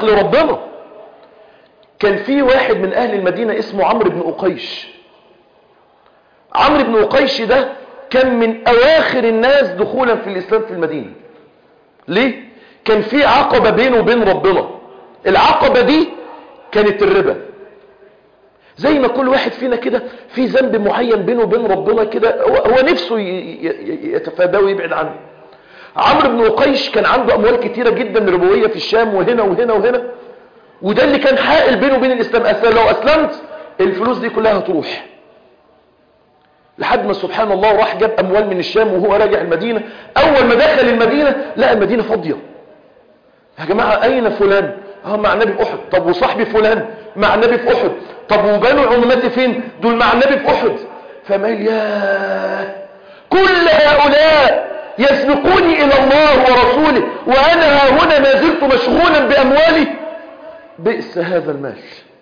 منطلق لربنا كان في واحد من اهل المدينة اسمه عمرو بن أقيش عمرو بن أقيش ده كان من اواخر الناس دخولا في الاسلام في المدينة ليه كان في عقبة بينه وبين ربنا العقبة دي كانت الربا زي ما كل واحد فينا كده في ذنب معين بينه وبين ربنا كده هو, هو نفسه يتفاداه ويبعد عنه عمرو بن وقيش كان عنده اموال كتيرة جدا ربوية في الشام وهنا وهنا وهنا وده اللي كان حائل بينه وبين الاسلام أسلام لو اسلمت الفلوس دي كلها هتروح لحد ما سبحان الله راح جاب اموال من الشام وهو راجع المدينة اول ما دخل المدينة لقى المدينة فاضية يا جماعة اين فلان اه مع النبي في احد طب وصاحبي فلان مع النبي في احد طب وبنو عموماتي فين دول مع النبي في احد فمال يا كل هؤلاء يسبقوني الى الله ورسوله وانا ها هنا ما زلت مشغولا باموالي بئس هذا المال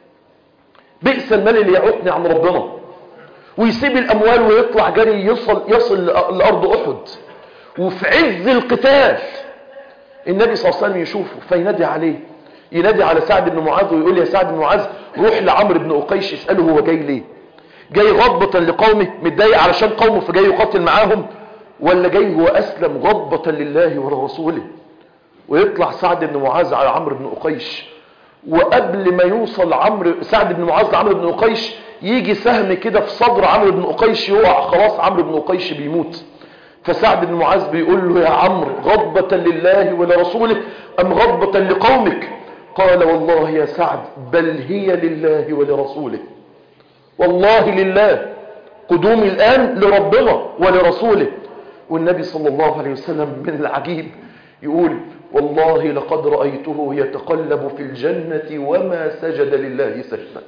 بئس المال اللي يعوقني عن ربنا ويسيب الاموال ويطلع جري يصل يصل لارض احد وفي عز القتال النبي صلى الله عليه وسلم يشوفه فينادي عليه ينادي على سعد بن معاذ ويقول يا سعد بن معاذ روح لعمرو بن أقيش اسأله هو جاي ليه جاي غضبة لقومه متضايق علشان قومه فجاي يقاتل معاهم ولا جاي هو أسلم غضبة لله ولرسوله ويطلع سعد بن معاذ على عمرو بن أقيش وقبل ما يوصل عمرو سعد بن معاذ لعمرو بن أقيش يجي سهم كده في صدر عمرو بن أقيش يقع خلاص عمرو بن أقيش بيموت فسعد بن معاذ بيقول له يا عمرو غضبة لله ولرسوله أم غضبة لقومك قال والله يا سعد بل هي لله ولرسوله والله لله قدومي الآن لربنا ولرسوله والنبي صلى الله عليه وسلم من العجيب يقول والله لقد رأيته يتقلب في الجنة وما سجد لله سجدة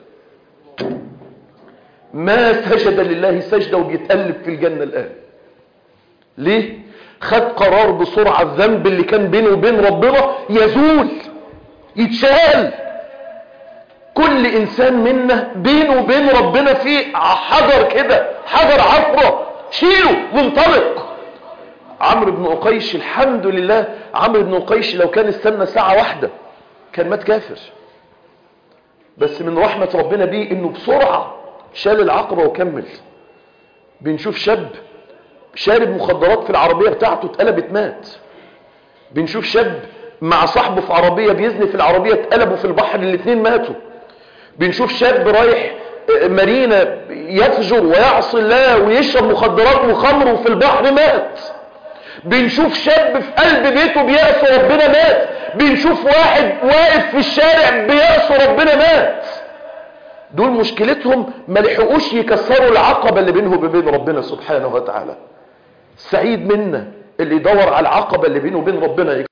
ما سجد لله سجدة وبيتقلب في الجنة الآن ليه خد قرار بسرعة الذنب اللي كان بينه وبين ربنا يزول يتشال كل انسان منا بينه وبين ربنا في حجر كده حجر عفرة شيله وانطلق عمرو بن قيش الحمد لله عمرو بن قيش لو كان استنى ساعة واحدة كان مات كافر بس من رحمة ربنا بيه انه بسرعة شال العقبة وكمل بنشوف شاب شارب مخدرات في العربية بتاعته اتقلبت مات بنشوف شاب مع صاحبه في عربية بيزني في العربية اتقلبوا في البحر الاثنين ماتوا بنشوف شاب رايح مارينا يفجر ويعصي الله ويشرب مخدرات وخمر وفي البحر مات بنشوف شاب في قلب بيته بيعصي ربنا مات بنشوف واحد واقف في الشارع بيعصي ربنا مات دول مشكلتهم ما لحقوش يكسروا العقبة اللي بينهم وبين ربنا سبحانه وتعالى سعيد منا اللي يدور على العقبة اللي بينه وبين ربنا